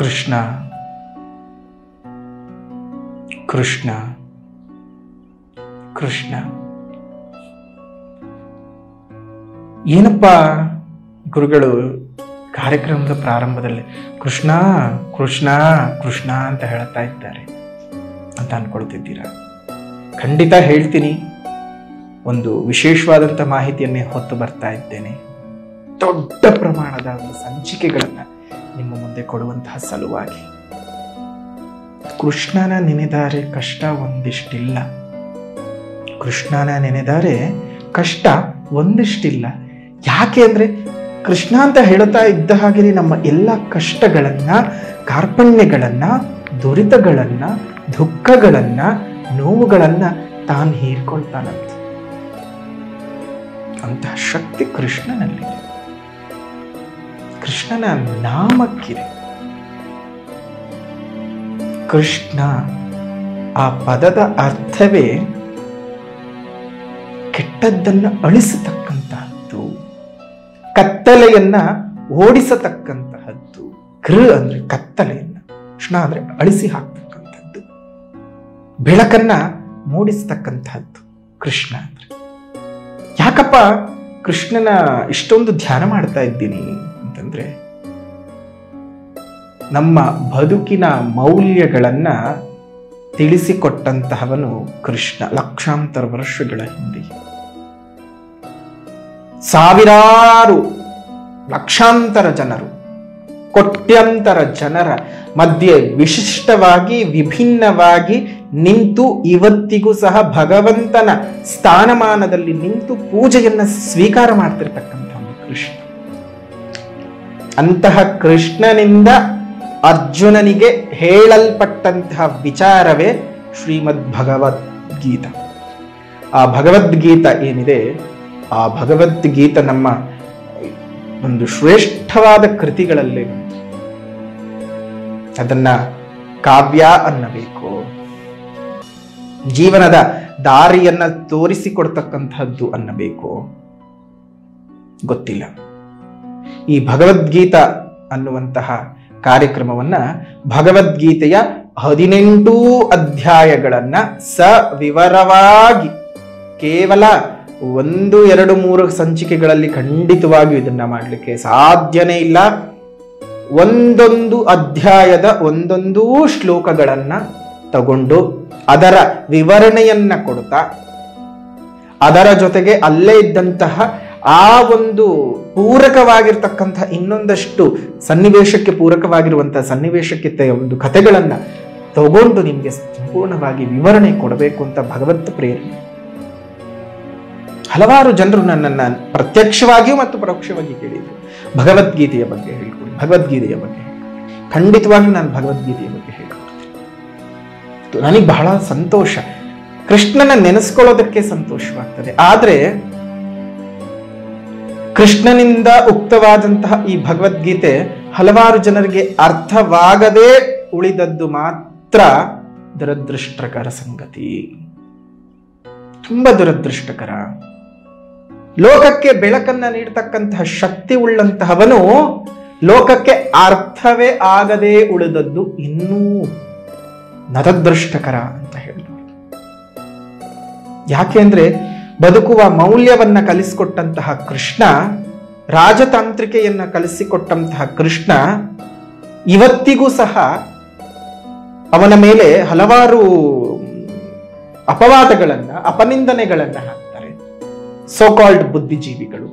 ಕೃಷ್ಣ ಕೃಷ್ಣ ಕೃಷ್ಣ ಏನಪ್ಪ ಗುರುಗಳು ಕಾರ್ಯಕ್ರಮದ ಪ್ರಾರಂಭದಲ್ಲಿ ಕೃಷ್ಣ ಕೃಷ್ಣ ಕೃಷ್ಣ ಅಂತ ಹೇಳ್ತಾ ಇದ್ದಾರೆ ಅಂತ ಅನ್ಕೊಳ್ತಿದ್ದೀರಾ ಖಂಡಿತ ಹೇಳ್ತೀನಿ ಒಂದು ವಿಶೇಷವಾದಂಥ ಮಾಹಿತಿಯನ್ನೇ ಹೊತ್ತು ಬರ್ತಾ ಇದ್ದೇನೆ ದೊಡ್ಡ ಪ್ರಮಾಣದ ಒಂದು ಸಂಚಿಕೆಗಳನ್ನು ನಿಮ್ಮ ಮುಂದೆ ಕೊಡುವಂತಹ ಸಲುವಾಗಿ ಕೃಷ್ಣನ ನೆನೆದಾರೆ ಕಷ್ಟ ಒಂದಿಷ್ಟಿಲ್ಲ ಕೃಷ್ಣನ ನೆನೆದಾರೆ ಕಷ್ಟ ಒಂದಿಷ್ಟಿಲ್ಲ ಯಾಕೆ ಅಂದ್ರೆ ಕೃಷ್ಣ ಅಂತ ಹೇಳ್ತಾ ಇದ್ದ ಹಾಗೆ ನಮ್ಮ ಎಲ್ಲ ಕಷ್ಟಗಳನ್ನ ಕಾರ್ಪಣ್ಯಗಳನ್ನ ದುರಿತಗಳನ್ನ ದುಃಖಗಳನ್ನ ನೋವುಗಳನ್ನ ತಾನು ಹೀರ್ಕೊಳ್ತಾನಂತೆ ಅಂತಹ ಶಕ್ತಿ ಕೃಷ್ಣನಲ್ಲಿದೆ ಕೃಷ್ಣನ ನಾಮಕ್ಕಿದೆ ಕೃಷ್ಣ ಆ ಪದದ ಅರ್ಥವೇ ಕೆಟ್ಟದ್ದನ್ನು ಅಳಿಸತಕ್ಕಂತಹದ್ದು ಕತ್ತಲೆಯನ್ನ ಓಡಿಸತಕ್ಕಂತಹದ್ದು ಕೃ ಅಂದ್ರೆ ಕತ್ತಲೆಯನ್ನ ಕೃಷ್ಣ ಅಂದ್ರೆ ಅಳಿಸಿ ಹಾಕ್ತಕ್ಕಂಥದ್ದು ಬೆಳಕನ್ನ ಮೂಡಿಸ್ತಕ್ಕಂತಹದ್ದು ಕೃಷ್ಣ ಅಂದ್ರೆ ಯಾಕಪ್ಪ ಕೃಷ್ಣನ ಇಷ್ಟೊಂದು ಧ್ಯಾನ ಮಾಡ್ತಾ ಇದ್ದೀನಿ ಅಂತಂದ್ರೆ ನಮ್ಮ ಬದುಕಿನ ಮೌಲ್ಯಗಳನ್ನ ತಿಳಿಸಿಕೊಟ್ಟಂತಹವನು ಕೃಷ್ಣ ಲಕ್ಷಾಂತರ ವರ್ಷಗಳ ಹಿಂದೆ ಸಾವಿರಾರು ಲಕ್ಷಾಂತರ ಜನರು ಕೋಟ್ಯಂತರ ಜನರ ಮಧ್ಯೆ ವಿಶಿಷ್ಟವಾಗಿ ವಿಭಿನ್ನವಾಗಿ ನಿಂತು ಇವತ್ತಿಗೂ ಸಹ ಭಗವಂತನ ಸ್ಥಾನಮಾನದಲ್ಲಿ ನಿಂತು ಪೂಜೆಯನ್ನ ಸ್ವೀಕಾರ ಮಾಡ್ತಿರ್ತಕ್ಕಂಥ ಕೃಷ್ಣ ಅಂತಹ ಕೃಷ್ಣನಿಂದ ಅರ್ಜುನನಿಗೆ ಹೇಳಲ್ಪಟ್ಟಂತಹ ವಿಚಾರವೇ ಶ್ರೀಮದ್ ಭಗವದ್ಗೀತ ಆ ಭಗವದ್ಗೀತ ಏನಿದೆ ಆ ಭಗವದ್ಗೀತ ನಮ್ಮ ಒಂದು ಶ್ರೇಷ್ಠವಾದ ಕೃತಿಗಳಲ್ಲಿ ಒಂದು. ಅದನ್ನ ಕಾವ್ಯ ಅನ್ನಬೇಕು ಜೀವನದ ದಾರಿಯನ್ನ ತೋರಿಸಿಕೊಡ್ತಕ್ಕಂಥದ್ದು ಅನ್ನಬೇಕು ಗೊತ್ತಿಲ್ಲ ಈ ಭಗವದ್ಗೀತ ಅನ್ನುವಂತಹ ಕಾರ್ಯಕ್ರಮವನ್ನ ಭಗವದ್ಗೀತೆಯ ಹದಿನೆಂಟು ಅಧ್ಯಾಯಗಳನ್ನ ಸವಿವರವಾಗಿ ಕೇವಲ ಒಂದು ಎರಡು ಮೂರು ಸಂಚಿಕೆಗಳಲ್ಲಿ ಖಂಡಿತವಾಗಿಯೂ ಇದನ್ನ ಮಾಡಲಿಕ್ಕೆ ಸಾಧ್ಯನೇ ಇಲ್ಲ ಒಂದೊಂದು ಅಧ್ಯಾಯದ ಒಂದೊಂದೂ ಶ್ಲೋಕಗಳನ್ನ ತಗೊಂಡು ಅದರ ವಿವರಣೆಯನ್ನ ಕೊಡ್ತಾ ಅದರ ಜೊತೆಗೆ ಅಲ್ಲೇ ಇದ್ದಂತಹ ಆ ಒಂದು ಪೂರಕವಾಗಿರ್ತಕ್ಕಂಥ ಇನ್ನೊಂದಷ್ಟು ಸನ್ನಿವೇಶಕ್ಕೆ ಪೂರಕವಾಗಿರುವಂತಹ ಸನ್ನಿವೇಶಕ್ಕೆ ತೆ- ಒಂದು ಕಥೆಗಳನ್ನ ತಗೊಂಡು ನಿಮಗೆ ಸಂಪೂರ್ಣವಾಗಿ ವಿವರಣೆ ಕೊಡಬೇಕು ಅಂತ ಭಗವತ್ ಪ್ರೇರಣೆ ಹಲವಾರು ಜನರು ನನ್ನನ್ನ ಪ್ರತ್ಯಕ್ಷವಾಗಿಯೂ ಮತ್ತು ಪರೋಕ್ಷವಾಗಿ ಕೇಳಿದ್ರು ಭಗವದ್ಗೀತೆಯ ಬಗ್ಗೆ ಹೇಳ್ಕೊಡಿ ಭಗವದ್ಗೀತೆಯ ಬಗ್ಗೆ ಹೇಳ್ಕೊಡಿ. ಖಂಡಿತವಾಗಿಯೂ ನಾನು ಭಗವದ್ಗೀತೆಯ ಬಗ್ಗೆ ಹೇಳ್ಕೊಡ್ತೀನಿ ನನಗೆ ಬಹಳ ಸಂತೋಷ ಕೃಷ್ಣನ ನೆನೆಸ್ಕೊಳ್ಳೋದಕ್ಕೆ ಸಂತೋಷವಾಗ್ತದೆ ಆದ್ರೆ ಕೃಷ್ಣನಿಂದ ಉಕ್ತವಾದಂತಹ ಈ ಭಗವದ್ಗೀತೆ ಹಲವಾರು ಜನರಿಗೆ ಅರ್ಥವಾಗದೇ ಉಳಿದದ್ದು ಮಾತ್ರ ದುರದೃಷ್ಟಕರ ಸಂಗತಿ ತುಂಬಾ ದುರದೃಷ್ಟಕರ ಲೋಕಕ್ಕೆ ಬೆಳಕನ್ನ ನೀಡತಕ್ಕಂತಹ ಶಕ್ತಿ ಉಳ್ಳಂತಹವನು ಲೋಕಕ್ಕೆ ಅರ್ಥವೇ ಆಗದೇ ಉಳಿದದ್ದು ಇನ್ನೂ ನರದೃಷ್ಟಕರ ಅಂತ ಹೇಳಿದ್ರು ಯಾಕೆ ಅಂದ್ರೆ ಬದುಕುವ ಮೌಲ್ಯವನ್ನ ಕಲಿಸಿಕೊಟ್ಟಂತಹ ಕೃಷ್ಣ ರಾಜತಾಂತ್ರಿಕೆಯನ್ನ ಕಲಿಸಿಕೊಟ್ಟಂತಹ ಕೃಷ್ಣ ಇವತ್ತಿಗೂ ಸಹ ಅವನ ಮೇಲೆ ಹಲವಾರು ಅಪವಾದಗಳನ್ನ ಅಪನಿಂದನೆಗಳನ್ನ ಹಾಕ್ತಾರೆ ಸೋ ಕಾಲ್ಡ್ ಬುದ್ಧಿಜೀವಿಗಳು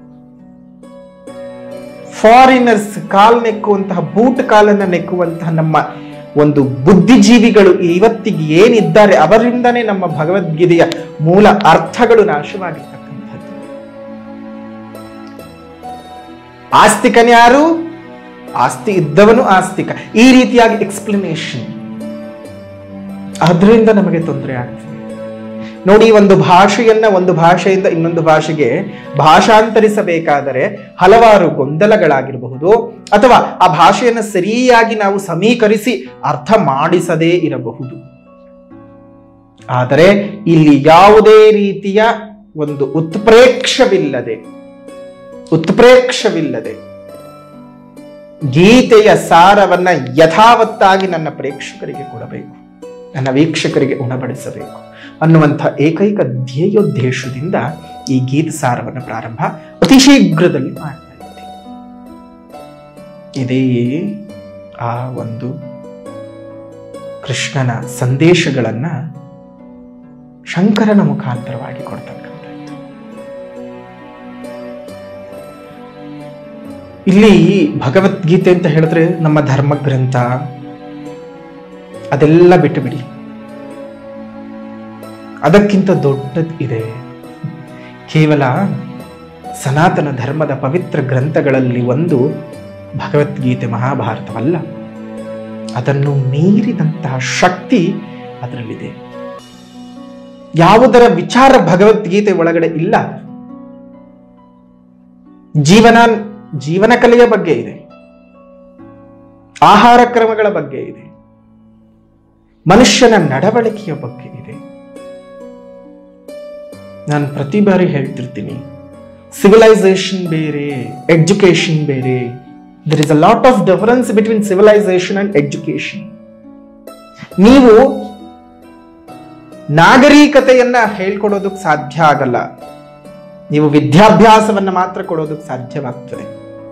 ಫಾರಿನರ್ಸ್ ಕಾಲ್ ನೆಕ್ಕುವಂತಹ ಬೂಟ್ ಕಾಲನ್ನ ನೆಕ್ಕುವಂತಹ ನಮ್ಮ ಒಂದು ಬುದ್ಧಿಜೀವಿಗಳು ಇವತ್ತಿಗೆ ಏನಿದ್ದಾರೆ ಅವರಿಂದನೇ ನಮ್ಮ ಭಗವದ್ಗೀತೆಯ ಮೂಲ ಅರ್ಥಗಳು ನಾಶವಾಗಿರ್ತಕ್ಕಂಥದ್ದು ಆಸ್ತಿಕನ್ಯಾರು ಆಸ್ತಿ ಇದ್ದವನು ಆಸ್ತಿಕ ಈ ರೀತಿಯಾಗಿ ಎಕ್ಸ್ಪ್ಲನೇಷನ್ ಅದರಿಂದ ನಮಗೆ ತೊಂದರೆ ಆಗ್ತದೆ ನೋಡಿ ಒಂದು ಭಾಷೆಯನ್ನ ಒಂದು ಭಾಷೆಯಿಂದ ಇನ್ನೊಂದು ಭಾಷೆಗೆ ಭಾಷಾಂತರಿಸಬೇಕಾದರೆ ಹಲವಾರು ಗೊಂದಲಗಳಾಗಿರಬಹುದು ಅಥವಾ ಆ ಭಾಷೆಯನ್ನು ಸರಿಯಾಗಿ ನಾವು ಸಮೀಕರಿಸಿ ಅರ್ಥ ಮಾಡಿಸದೇ ಇರಬಹುದು ಆದರೆ ಇಲ್ಲಿ ಯಾವುದೇ ರೀತಿಯ ಒಂದು ಉತ್ಪ್ರೇಕ್ಷವಿಲ್ಲದೆ ಉತ್ಪ್ರೇಕ್ಷವಿಲ್ಲದೆ ಗೀತೆಯ ಸಾರವನ್ನ ಯಥಾವತ್ತಾಗಿ ನನ್ನ ಪ್ರೇಕ್ಷಕರಿಗೆ ಕೊಡಬೇಕು ನನ್ನ ವೀಕ್ಷಕರಿಗೆ ಉಣಬಡಿಸಬೇಕು ಅನ್ನುವಂಥ ಏಕೈಕ ಧ್ಯೇಯೋದ್ದೇಶದಿಂದ ಈ ಗೀತ ಸಾರವನ್ನು ಪ್ರಾರಂಭ ಅತಿ ಶೀಘ್ರದಲ್ಲಿ ಮಾಡ್ತಾ ಇದ್ದೀನಿ ಇದೇ ಆ ಒಂದು ಕೃಷ್ಣನ ಸಂದೇಶಗಳನ್ನ ಶಂಕರನ ಮುಖಾಂತರವಾಗಿ ಕೊಡ್ತಕ್ಕಂಥದ್ದು ಇಲ್ಲಿ ಭಗವದ್ಗೀತೆ ಅಂತ ಹೇಳಿದ್ರೆ ನಮ್ಮ ಧರ್ಮ ಗ್ರಂಥ ಅದೆಲ್ಲ ಬಿಟ್ಟು ಬಿಡಿ ಅದಕ್ಕಿಂತ ದೊಡ್ಡದ್ ಇದೆ ಕೇವಲ ಸನಾತನ ಧರ್ಮದ ಪವಿತ್ರ ಗ್ರಂಥಗಳಲ್ಲಿ ಒಂದು ಭಗವದ್ಗೀತೆ ಮಹಾಭಾರತವಲ್ಲ ಅದನ್ನು ಮೀರಿದಂತಹ ಶಕ್ತಿ ಅದರಲ್ಲಿದೆ ಯಾವುದರ ವಿಚಾರ ಭಗವದ್ಗೀತೆ ಒಳಗಡೆ ಇಲ್ಲ ಜೀವನ ಜೀವನ ಕಲೆಯ ಬಗ್ಗೆ ಇದೆ ಆಹಾರ ಕ್ರಮಗಳ ಬಗ್ಗೆ ಇದೆ ಮನುಷ್ಯನ ನಡವಳಿಕೆಯ ಬಗ್ಗೆ ಇದೆ ನಾನು ಪ್ರತಿ ಬಾರಿ ಹೇಳ್ತಿರ್ತೀನಿ ಸಿವಿಲೈಸೇಷನ್ ಬೇರೆ ಎಜುಕೇಶನ್ ಬೇರೆ there is a lot of difference between civilisation and education ನೀವು ನಾಗರಿಕತೆಯನ್ನ ಹೇಳ್ಕೊಡೋದಕ್ಕೆ ಸಾಧ್ಯ ಆಗಲ್ಲ ನೀವು ವಿದ್ಯಾಭ್ಯಾಸವನ್ನ ಮಾತ್ರ ಕೊಡೋದಕ್ಕೆ ಸಾಧ್ಯವಾಗ್ತದೆ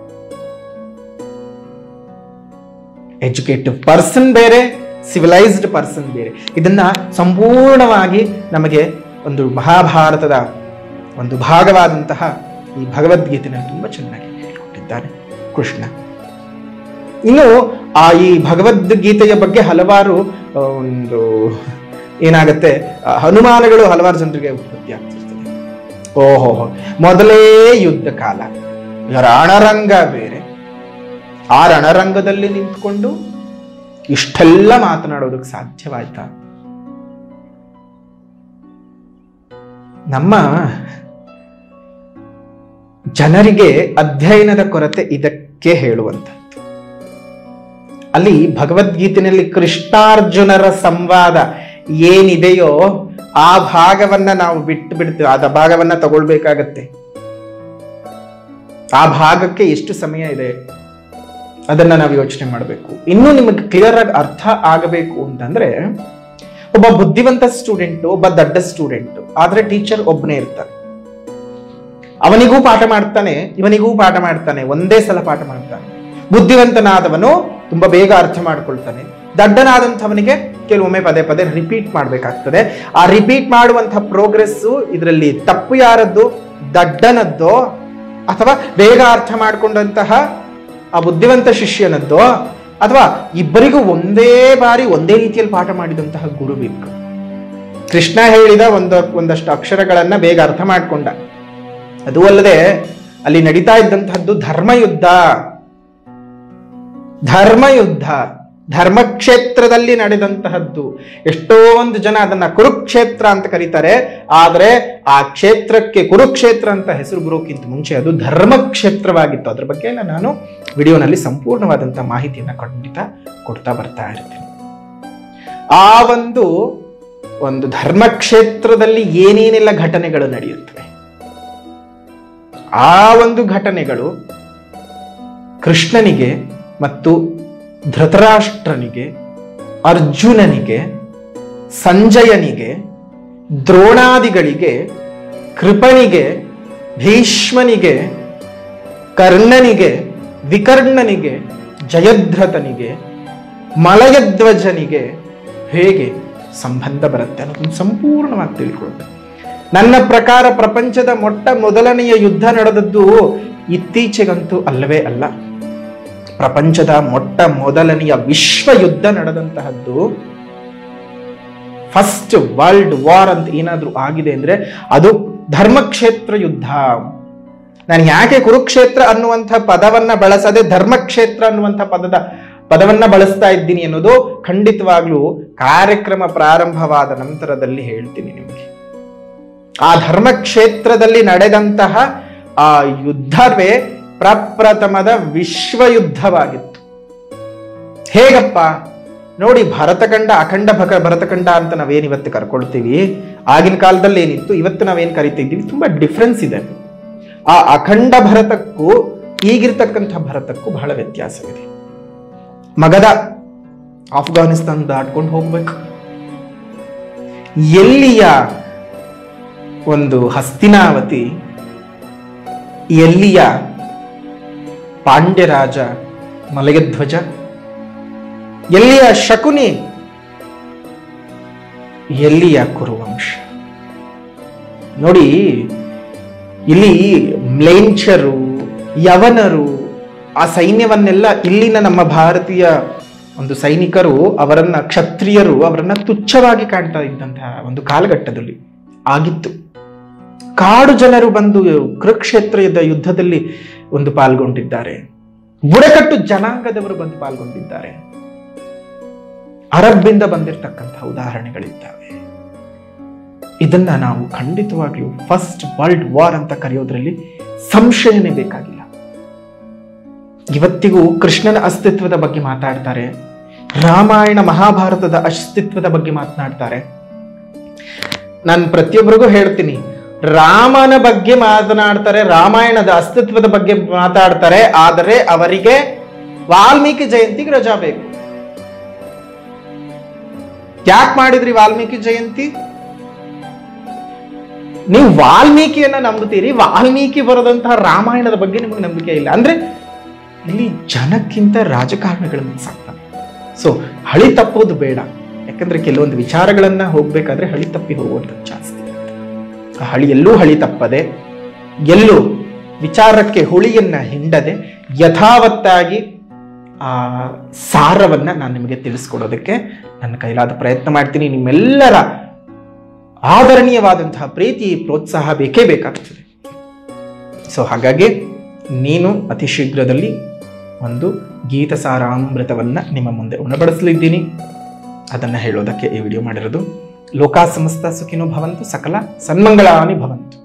ಎಜುಕೇಟಿವ್ ಪರ್ಸನ್ ಬೇರೆ ಸಿವಿಲೈಸ್ಡ್ ಪರ್ಸನ್ ಬೇರೆ ಇದನ್ನ ಸಂಪೂರ್ಣವಾಗಿ ನಮಗೆ ಒಂದು ಮಹಾಭಾರತದ ಒಂದು ಭಾಗವಾದಂತಹ ಈ ಭಗವದ್ಗೀತೆನಲ್ಲಿ ತುಂಬಾ ಚೆನ್ನಾಗಿ ಹೇಳಿಕೊಟ್ಟಿದ್ದಾನೆ ಕೃಷ್ಣ ಇನ್ನು ಆ ಈ ಭಗವದ್ಗೀತೆಯ ಬಗ್ಗೆ ಹಲವಾರು ಆ, ಒಂದು ಏನಾಗತ್ತೆ ಆ, ಅನುಮಾನಗಳು ಹಲವಾರು ಜನರಿಗೆ ಉತ್ಪತ್ತಿ ಆಗ್ತಿರ್ತದೆ ಓಹೋ ಮೊದಲೇ ಯುದ್ಧ ಕಾಲ ರಣರಂಗ ಬೇರೆ ಆ ರಣರಂಗದಲ್ಲಿ ನಿಂತ್ಕೊಂಡು ಇಷ್ಟೆಲ್ಲ ಮಾತನಾಡೋದಕ್ಕೆ ಸಾಧ್ಯವಾಯ್ತಾ ನಮ್ಮ ಜನರಿಗೆ ಅಧ್ಯಯನದ ಕೊರತೆ ಇದಕ್ಕೆ ಹೇಳುವಂಥದ್ದು ಅಲ್ಲಿ ಭಗವದ್ಗೀತೆಯಲ್ಲಿ ಕೃಷ್ಣಾರ್ಜುನರ ಸಂವಾದ ಏನಿದೆಯೋ ಆ ಭಾಗವನ್ನ ನಾವು ಬಿಟ್ಟು ಬಿಡ್ತೀವಿ ಆ ಭಾಗವನ್ನ ತಗೊಳ್ಬೇಕಾಗತ್ತೆ ಆ ಭಾಗಕ್ಕೆ ಎಷ್ಟು ಸಮಯ ಇದೆ ಅದನ್ನ ನಾವು ಯೋಚನೆ ಮಾಡಬೇಕು ಇನ್ನೂ ನಿಮಗೆ ಕ್ಲಿಯರ್ ಆಗಿ ಅರ್ಥ ಆಗಬೇಕು ಅಂತಂದ್ರೆ ಒಬ್ಬ ಬುದ್ಧಿವಂತ ಸ್ಟೂಡೆಂಟ್ ಒಬ್ಬ ದಡ್ಡ ಸ್ಟೂಡೆಂಟ್ ಆದ್ರೆ ಟೀಚರ್ ಒಬ್ಬನೇ ಇರ್ತಾನೆ ಅವನಿಗೂ ಪಾಠ ಮಾಡ್ತಾನೆ ಇವನಿಗೂ ಪಾಠ ಮಾಡ್ತಾನೆ ಒಂದೇ ಸಲ ಪಾಠ ಮಾಡ್ತಾನೆ ಬುದ್ಧಿವಂತನಾದವನು ತುಂಬಾ ಬೇಗ ಅರ್ಥ ಮಾಡ್ಕೊಳ್ತಾನೆ ದಡ್ಡನಾದಂಥವನಿಗೆ ಕೆಲವೊಮ್ಮೆ ಪದೇ ಪದೇ ರಿಪೀಟ್ ಮಾಡ್ಬೇಕಾಗ್ತದೆ ಆ ರಿಪೀಟ್ ಮಾಡುವಂತಹ ಪ್ರೋಗ್ರೆಸ್ ಇದರಲ್ಲಿ ತಪ್ಪು ಯಾರದ್ದು ದಡ್ಡನದ್ದೋ ಅಥವಾ ಬೇಗ ಅರ್ಥ ಮಾಡಿಕೊಂಡಂತಹ ಆ ಬುದ್ಧಿವಂತ ಶಿಷ್ಯನದ್ದೋ ಅಥವಾ ಇಬ್ಬರಿಗೂ ಒಂದೇ ಬಾರಿ ಒಂದೇ ರೀತಿಯಲ್ಲಿ ಪಾಠ ಮಾಡಿದಂತಹ ಗುರು ಬೇಕು ಕೃಷ್ಣ ಹೇಳಿದ ಒಂದು ಒಂದಷ್ಟು ಅಕ್ಷರಗಳನ್ನ ಬೇಗ ಅರ್ಥ ಮಾಡಿಕೊಂಡ ಅದು ಅಲ್ಲದೆ ಅಲ್ಲಿ ನಡೀತಾ ಇದ್ದಂತಹದ್ದು ಧರ್ಮಯುದ್ಧ ಧರ್ಮಯುದ್ಧ ಧರ್ಮಕ್ಷೇತ್ರದಲ್ಲಿ ನಡೆದಂತಹದ್ದು ಎಷ್ಟೋ ಒಂದು ಜನ ಅದನ್ನ ಕುರುಕ್ಷೇತ್ರ ಅಂತ ಕರೀತಾರೆ ಆದ್ರೆ ಆ ಕ್ಷೇತ್ರಕ್ಕೆ ಕುರುಕ್ಷೇತ್ರ ಅಂತ ಹೆಸರು ಬರೋಕ್ಕಿಂತ ಮುಂಚೆ ಅದು ಧರ್ಮಕ್ಷೇತ್ರವಾಗಿತ್ತು ಅದ್ರ ಬಗ್ಗೆ ಎಲ್ಲ ನಾನು ವಿಡಿಯೋನಲ್ಲಿ ಸಂಪೂರ್ಣವಾದಂತಹ ಮಾಹಿತಿಯನ್ನ ಖಂಡಿತ ಕೊಡ್ತಾ ಬರ್ತಾ ಇರ್ತೀನಿ ಆ ಒಂದು ಒಂದು ಧರ್ಮಕ್ಷೇತ್ರದಲ್ಲಿ ಏನೇನೆಲ್ಲ ಘಟನೆಗಳು ನಡೆಯುತ್ತವೆ ಆ ಒಂದು ಘಟನೆಗಳು ಕೃಷ್ಣನಿಗೆ ಮತ್ತು ಧೃತರಾಷ್ಟ್ರನಿಗೆ ಅರ್ಜುನನಿಗೆ ಸಂಜಯನಿಗೆ ದ್ರೋಣಾದಿಗಳಿಗೆ ಕೃಪನಿಗೆ ಭೀಷ್ಮನಿಗೆ ಕರ್ಣನಿಗೆ ವಿಕರ್ಣನಿಗೆ ಜಯದ್ರಥನಿಗೆ ಮಲಯಧ್ವಜನಿಗೆ ಹೇಗೆ ಸಂಬಂಧ ಬರುತ್ತೆ ಅನ್ನೋದನ್ನು ಸಂಪೂರ್ಣವಾಗಿ ತಿಳ್ಕೊಳ್ಬೇಕು ನನ್ನ ಪ್ರಕಾರ ಪ್ರಪಂಚದ ಮೊಟ್ಟ ಮೊದಲನೆಯ ಯುದ್ಧ ನಡೆದದ್ದು ಇತ್ತೀಚೆಗಂತೂ ಅಲ್ಲವೇ ಅಲ್ಲ ಪ್ರಪಂಚದ ಮೊಟ್ಟ ಮೊದಲನೆಯ ವಿಶ್ವ ಯುದ್ಧ ನಡೆದಂತಹದ್ದು ಫಸ್ಟ್ ವರ್ಲ್ಡ್ ವಾರ್ ಅಂತ ಏನಾದ್ರೂ ಆಗಿದೆ ಅಂದ್ರೆ ಅದು ಧರ್ಮಕ್ಷೇತ್ರ ಯುದ್ಧ ನಾನು ಯಾಕೆ ಕುರುಕ್ಷೇತ್ರ ಅನ್ನುವಂಥ ಪದವನ್ನ ಬಳಸದೆ ಧರ್ಮಕ್ಷೇತ್ರ ಅನ್ನುವಂಥ ಪದದ ಪದವನ್ನ ಬಳಸ್ತಾ ಇದ್ದೀನಿ ಅನ್ನೋದು ಖಂಡಿತವಾಗ್ಲೂ ಕಾರ್ಯಕ್ರಮ ಪ್ರಾರಂಭವಾದ ನಂತರದಲ್ಲಿ ಹೇಳ್ತೀನಿ ನಿಮಗೆ ಆ ಧರ್ಮಕ್ಷೇತ್ರದಲ್ಲಿ ನಡೆದಂತಹ ಆ ಯುದ್ಧವೇ ಪ್ರಪ್ರಥಮದ ವಿಶ್ವ ಯುದ್ಧವಾಗಿತ್ತು ಹೇಗಪ್ಪ ನೋಡಿ ಭರತಖಂಡ ಅಖಂಡ ಭಕ ಭರತಖಂಡ ಅಂತ ನಾವೇನ್ ಇವತ್ತು ಕರ್ಕೊಳ್ತೀವಿ ಆಗಿನ ಕಾಲದಲ್ಲಿ ಏನಿತ್ತು ಇವತ್ತು ನಾವೇನ್ ಕರಿತಿದ್ದೀವಿ ತುಂಬಾ ಡಿಫ್ರೆನ್ಸ್ ಇದೆ ಆ ಅಖಂಡ ಭರತಕ್ಕೂ ಈಗಿರ್ತಕ್ಕಂಥ ಭಾರತಕ್ಕೂ ಬಹಳ ವ್ಯತ್ಯಾಸವಿದೆ ಮಗದ ಆಫ್ಘಾನಿಸ್ತಾನ ದಾಟ್ಕೊಂಡು ಹೋಗ್ಬೇಕು ಎಲ್ಲಿಯ ಒಂದು ಹಸ್ತಿನಾವತಿ ಎಲ್ಲಿಯ ಪಾಂಡ್ಯರಾಜ ಮಲಯಧ್ವಜ ಎಲ್ಲಿಯ ಶಕುನಿ ಎಲ್ಲಿಯ ಕುರುವಂಶ ನೋಡಿ ಇಲ್ಲಿ ಮ್ಲೇಂಚರು ಯವನರು ಆ ಸೈನ್ಯವನ್ನೆಲ್ಲ ಇಲ್ಲಿನ ನಮ್ಮ ಭಾರತೀಯ ಒಂದು ಸೈನಿಕರು ಅವರನ್ನ ಕ್ಷತ್ರಿಯರು ಅವರನ್ನ ತುಚ್ಛವಾಗಿ ಕಾಣ್ತಾ ಇದ್ದಂತಹ ಒಂದು ಕಾಲಘಟ್ಟದಲ್ಲಿ ಆಗಿತ್ತು ಕಾಡು ಜನರು ಬಂದು ಕುರುಕ್ಷೇತ್ರದ ಯುದ್ಧದಲ್ಲಿ ಒಂದು ಪಾಲ್ಗೊಂಡಿದ್ದಾರೆ ಬುಡಕಟ್ಟು ಜನಾಂಗದವರು ಬಂದು ಪಾಲ್ಗೊಂಡಿದ್ದಾರೆ ಅರಬ್ಬಿಂದ ಬಂದಿರತಕ್ಕಂಥ ಉದಾಹರಣೆಗಳಿದ್ದಾವೆ ಇದನ್ನ ನಾವು ಖಂಡಿತವಾಗ್ಲೂ ಫಸ್ಟ್ ವರ್ಲ್ಡ್ ವಾರ್ ಅಂತ ಕರೆಯೋದ್ರಲ್ಲಿ ಸಂಶಯನೇ ಬೇಕಾಗಿಲ್ಲ ಇವತ್ತಿಗೂ ಕೃಷ್ಣನ ಅಸ್ತಿತ್ವದ ಬಗ್ಗೆ ಮಾತಾಡ್ತಾರೆ ರಾಮಾಯಣ ಮಹಾಭಾರತದ ಅಸ್ತಿತ್ವದ ಬಗ್ಗೆ ಮಾತನಾಡ್ತಾರೆ ನಾನು ಪ್ರತಿಯೊಬ್ಬರಿಗೂ ಹೇಳ್ತೀನಿ ರಾಮನ ಬಗ್ಗೆ ಮಾತನಾಡ್ತಾರೆ ರಾಮಾಯಣದ ಅಸ್ತಿತ್ವದ ಬಗ್ಗೆ ಮಾತಾಡ್ತಾರೆ ಆದರೆ ಅವರಿಗೆ ವಾಲ್ಮೀಕಿ ಜಯಂತಿಗೆ ರಜಾ ಬೇಕು ಯಾಕೆ ಮಾಡಿದ್ರಿ ವಾಲ್ಮೀಕಿ ಜಯಂತಿ ನೀವು ವಾಲ್ಮೀಕಿಯನ್ನ ನಂಬುತ್ತೀರಿ ವಾಲ್ಮೀಕಿ ಬರೆದಂತಹ ರಾಮಾಯಣದ ಬಗ್ಗೆ ನಿಮಗೆ ನಂಬಿಕೆ ಇಲ್ಲ ಅಂದ್ರೆ ಇಲ್ಲಿ ಜನಕ್ಕಿಂತ ರಾಜಕಾರಣಿಗಳು ಮಿಕ್ಸ್ ಆಗ್ತವೆ ಸೊ ಹಳಿ ತಪ್ಪೋದು ಬೇಡ ಯಾಕಂದ್ರೆ ಕೆಲವೊಂದು ವಿಚಾರಗಳನ್ನ ಹೋಗ್ಬೇಕಾದ್ರೆ ಹಳಿ ತಪ್ಪಿ ಹೋಗುವಂಥದ್ದು ಜಾಸ್ತಿ ಆ ಹಳಿ ಎಲ್ಲೂ ಹಳಿ ತಪ್ಪದೆ ಎಲ್ಲೂ ವಿಚಾರಕ್ಕೆ ಹುಳಿಯನ್ನ ಹಿಂಡದೆ ಯಥಾವತ್ತಾಗಿ ಆ ಸಾರವನ್ನ ನಾನು ನಿಮಗೆ ತಿಳಿಸ್ಕೊಡೋದಕ್ಕೆ ನನ್ನ ಕೈಲಾದ ಪ್ರಯತ್ನ ಮಾಡ್ತೀನಿ ನಿಮ್ಮೆಲ್ಲರ ಆದರಣೀಯವಾದಂತಹ ಪ್ರೀತಿ ಪ್ರೋತ್ಸಾಹ ಬೇಕೇ ಬೇಕಾಗ್ತದೆ ಸೊ ಹಾಗಾಗಿ ನೀನು ಅತಿ ಶೀಘ್ರದಲ್ಲಿ ಒಂದು ಗೀತ ಸಾರಾಮೃತವನ್ನ ನಿಮ್ಮ ಮುಂದೆ ಉಣಬಡಿಸಲಿದ್ದೀನಿ ಅದನ್ನ ಹೇಳೋದಕ್ಕೆ ಈ ವಿಡಿಯೋ ಮಾಡಿರೋದು ಲೋಕಾ ಸಮಸ್ತ ಸುಖಿನೋ ಭವಂತು ಸಕಲ ಸನ್ಮಂಗಳಾನಿ ಭವಂತು